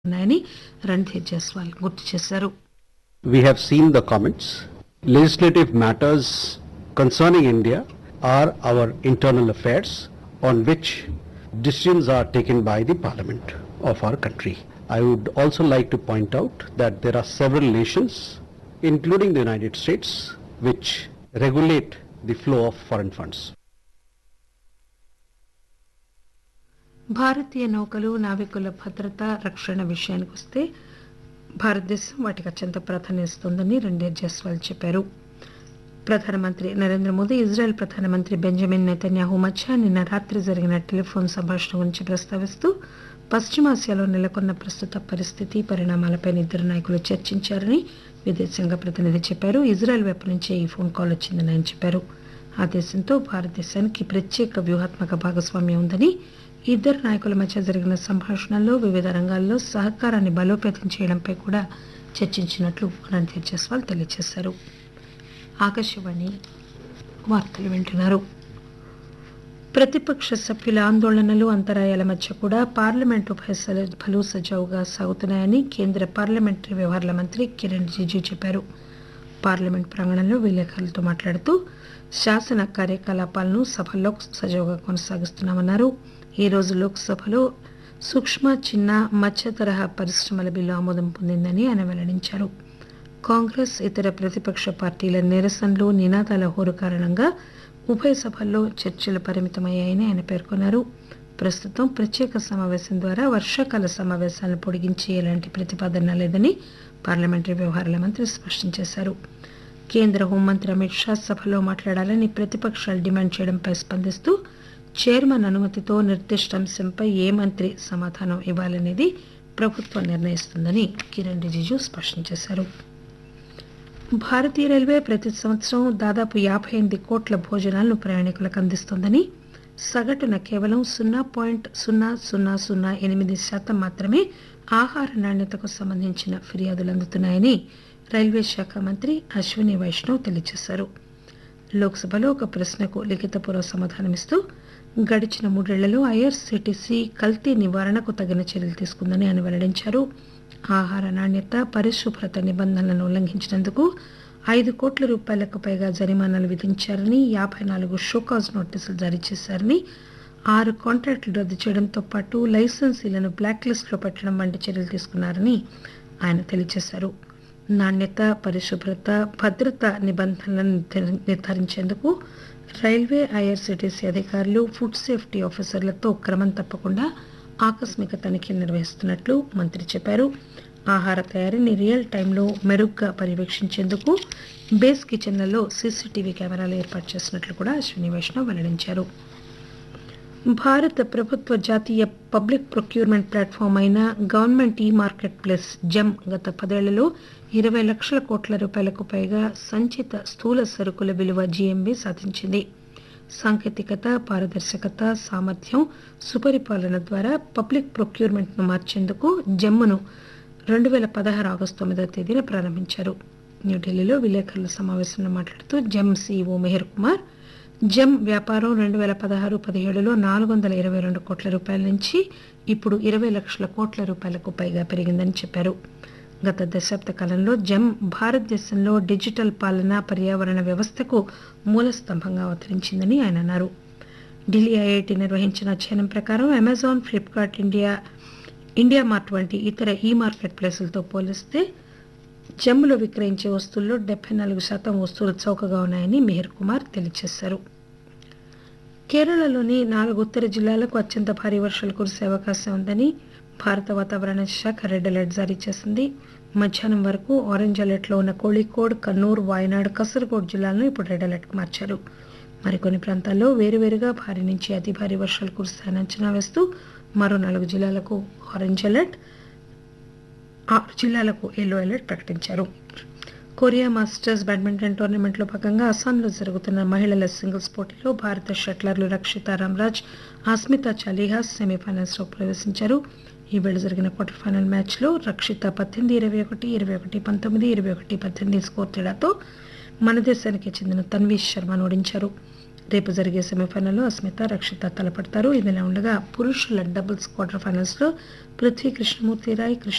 ఉన్నాయని రణ్ధీర్ జైస్వాల్ గుర్తు చేశారు We have seen the comments. Legislative matters concerning India are our internal affairs on which decisions are taken by the parliament of our country. I would also like to point out that there are several nations, including the United States, which regulate the flow of foreign funds. భారతీయ నౌకలు నావికుల భద్రత రక్షణ విషయానికి వస్తే భారతదేశం వాటికి అత్యంత ప్రాధాన్యత ఇస్తోందని రణ్ధీర్ జైస్వాల్ చెప్పారు ప్రధానమంత్రి నరేంద్ర మోదీ ఇజ్రాయెల్ ప్రధానమంత్రి బెంజమిన్ నెతన్యాహు మధ్య నిన్న రాత్రి జరిగిన టెలిఫోన్ సంభాషణ గురించి ప్రస్తావిస్తూ పశ్చిమాసియాలో నెలకొన్న ప్రస్తుత పరిస్థితి పరిణామాలపై ఇద్దరు నాయకులు చర్చించారని విదేశాంగ ప్రతినిధి చెప్పారు ఇజ్రాయెల్ వైపు నుంచే ఈ ఫోన్ కాల్ వచ్చిందని ఆయన చెప్పారు ఆ దేశంతో భారతదేశానికి ప్రత్యేక వ్యూహాత్మక భాగస్వామ్యం ఉందని ఇద్దరు నాయకుల మధ్య జరిగిన సంభాషణల్లో వివిధ రంగాల్లో సహకారాన్ని బలోపేతం చేయడంపై కూడా చర్చించినట్లు రణ్ధీర్ జైస్వాల్ తెలియజేశారు ఆకాశవాణి వార్తలు వింటున్నారు ప్రతిపక్ష సభ్యుల ఆందోళనలు అంతరాయాల మధ్య కూడా పార్లమెంటు ఫలు సజావుగా సాగుతున్నాయని కేంద్ర పార్లమెంటరీ వ్యవహారాల మంత్రి కిరణ్ రిజిజు చెప్పారు పార్లమెంట్ ప్రాంగణంలో విలేకరులతో మాట్లాడుతూ శాసన కార్యకలాపాలను సభల్లో సజావుగా కొనసాగిస్తున్నామన్నారు ఈ రోజు లోక్సభలో సూక్ష్మ చిన్న మధ్య తరహా పరిశ్రమల బిల్లు ఆమోదం పొందిందని ఆయన వెల్లడించారు కాంగ్రెస్ ఇతర ప్రతిపక్ష పార్టీల నిరసనలు నినాదాల హోరు కారణంగా ఉభయ సభల్లో చర్చలు పరిమితమయ్యాయని ఆయన పేర్కొన్నారు ప్రస్తుతం ప్రత్యేక సమావేశం ద్వారా వర్షాకాల సమావేశాలను పొడిగించే ఎలాంటి ప్రతిపాదన లేదని పార్లమెంటరీ వ్యవహారాల మంత్రి స్పష్టం చేశారు కేంద్ర హోంమంత్రి అమిత్ షా సభలో మాట్లాడాలని ప్రతిపక్షాలు డిమాండ్ చేయడంపై స్పందిస్తూ చైర్మన్ అనుమతితో నిర్దిష్ట అంశంపై ఏ మంత్రి సమాధానం ఇవ్వాలనేది ప్రభుత్వం నిర్ణయిస్తుందని కిరణ్ రిజిజు స్పష్టం చేశారు భారతీయ రైల్వే ప్రతి సంవత్సరం దాదాపు యాభై ఎనిమిది కోట్ల భోజనాలను ప్రయాణికులకు అందిస్తోందని సగటున కేవలం సున్నా పాయింట్ సున్నా సున్నా సున్నా ఎనిమిది శాతం మాత్రమే ఆహార నాణ్యతకు సంబంధించిన ఫిర్యాదులు అందుతున్నాయని రైల్వే శాఖ మంత్రి అశ్విని వైష్ణవ్ తెలియజేశారు లోక్సభలో ఒక ప్రశ్నకు లిఖితపూర్వ సమాధానమిస్తూ గడిచిన మూడేళ్లలో ఐఆర్సీటీసీ కల్తీ నివారణకు తగిన చర్యలు తీసుకుందని ఆయన వెల్లడించారు ఆహార నాణ్యత పరిశుభ్రత నిబంధనలను ఉల్లంఘించినందుకు ఐదు కోట్ల రూపాయలకు పైగా జరిమానాలు విధించారని యాభై నాలుగు షోకాజ్ నోటీసులు జారీ చేశారని ఆరు కాంట్రాక్టులు రద్దు చేయడంతో పాటు లైసెన్సీలను బ్లాక్ లిస్టులో పెట్టడం వంటి చర్యలు తీసుకున్నారని ఆయన తెలియజేశారు నాణ్యత పరిశుభ్రత భద్రత నిబంధనలను నిర్ధారించేందుకు రైల్వే ఐఆర్సీటీసీ అధికారులు ఫుడ్ సేఫ్టీ ఆఫీసర్లతో క్రమం తప్పకుండా ఆకస్మిక తనిఖీలు నిర్వహిస్తున్నట్లు మంత్రి చెప్పారు ఆహార తయారీని రియల్ టైంలో మెరుగ్గా పర్యవేక్షించేందుకు బేస్ కిచెన్లలో సీసీటీవీ కెమెరాలు ఏర్పాటు చేసినట్లు కూడా అశ్విని వైష్ణవ్ వెల్లడించారు భారత ప్రభుత్వ జాతీయ పబ్లిక్ ప్రొక్యూర్మెంట్ ప్లాట్ఫామ్ అయిన government e market place GeM గత పదేళ్లలో ఇరవై లక్షల కోట్ల రూపాయలకు పైగా సంచిత స్థూల సరుకుల విలువ జీఎంబీ సాధించింది సాంకేతికత పారదర్శకత సామర్థ్యం సుపరిపాలన ద్వారా పబ్లిక్ ప్రొక్యూర్మెంట్ను మార్చేందుకు జమ్మును రెండు వేల పదహారు ఆగస్టు తొమ్మిదవ తేదీన ప్రారంభించారు న్యూఢిల్లీలో విలేకరుల సమావేశంలో మాట్లాడుతూ జమ్ సీఈఓ మెహర్ కుమార్ జమ్ వ్యాపారం రెండు వేల పదహారు పదిహేడులో నాలుగు వందల ఇరవై రెండు కోట్ల రూపాయల నుంచి ఇప్పుడు ఇరవై లక్షల కోట్ల రూపాయలకు పైగా పెరిగిందని చెప్పారు గత దశాబ్ద కాలంలో జమ్ భారతదేశంలో డిజిటల్ పాలన పర్యావరణ వ్యవస్థకు మూల స్తంభంగా అవతరించిందని ఆయన అన్నారు ఢిల్లీ ఐఐటి నిర్వహించిన అధ్యయనం ప్రకారం Amazon Flipkart India IndiaMart వంటి ఇతర ఈ మార్కెట్ ప్లేసులతో పోలిస్తే జమ్ములో విక్రయించే వస్తువుల్లో డెబ్బై నాలుగు శాతం వస్తువులు చౌకగా ఉన్నాయని మిహిర్ కుమార్ తెలియజేశారు కేరళలోని నాలుగు ఉత్తర జిల్లాలకు అత్యంత భారీ వర్షాలు కురిసే అవకాశం ఉందని భారత వాతావరణ శాఖ రెడ్ అలర్ట్ జారీ చేసింది మధ్యాహ్నం వరకు ఆరెంజ్ అలర్ట్లో ఉన్న కోళికోడ్ కన్నూర్ వాయనాడ్ కసరగోడ్ జిల్లాలను ఇప్పుడు రెడ్ అలర్ట్ మార్చారు మరికొన్ని ప్రాంతాల్లో వేరువేరుగా భారీ నుంచి అతి భారీ వర్షాలు కురుస్తాయని అంచనా వేస్తూ మరో నాలుగు జిల్లాలకు ఆరెంజ్ అలర్ట్ ఆరు జిల్లాలకు ఎల్లో అలర్ట్ ప్రకటించారు కొరియా మాస్టర్స్ బ్యాడ్మింటన్ టోర్నమెంట్లో భాగంగా అస్సాంలో జరుగుతున్న మహిళల సింగిల్స్ పోటీలో భారత షట్లర్లు రక్షిత రామ్రాజ్ అస్మిత చాలీహా సెమీఫైనల్స్లో ప్రవేశించారు ఈ వేళ జరిగిన క్వార్టర్ ఫైనల్ మ్యాచ్లో రక్షిత పద్దెనిమిది ఇరవై ఒకటి ఇరవై ఒకటి పంతొమ్మిది ఇరవై ఒకటి పద్దెనిమిది స్కోర్ తేడాతో మన దేశానికి చెందిన తన్వీష్ శర్మను ఓడించారు రేపు జరిగే సెమీఫైనల్లో అస్మిత రక్షిత తలపడతారు ఇదిలా ఉండగా పురుషుల డబుల్స్ క్వార్టర్ ఫైనల్స్ లో పృథ్వీ కృష్ణమూర్తి రాయ్ కృష్ణ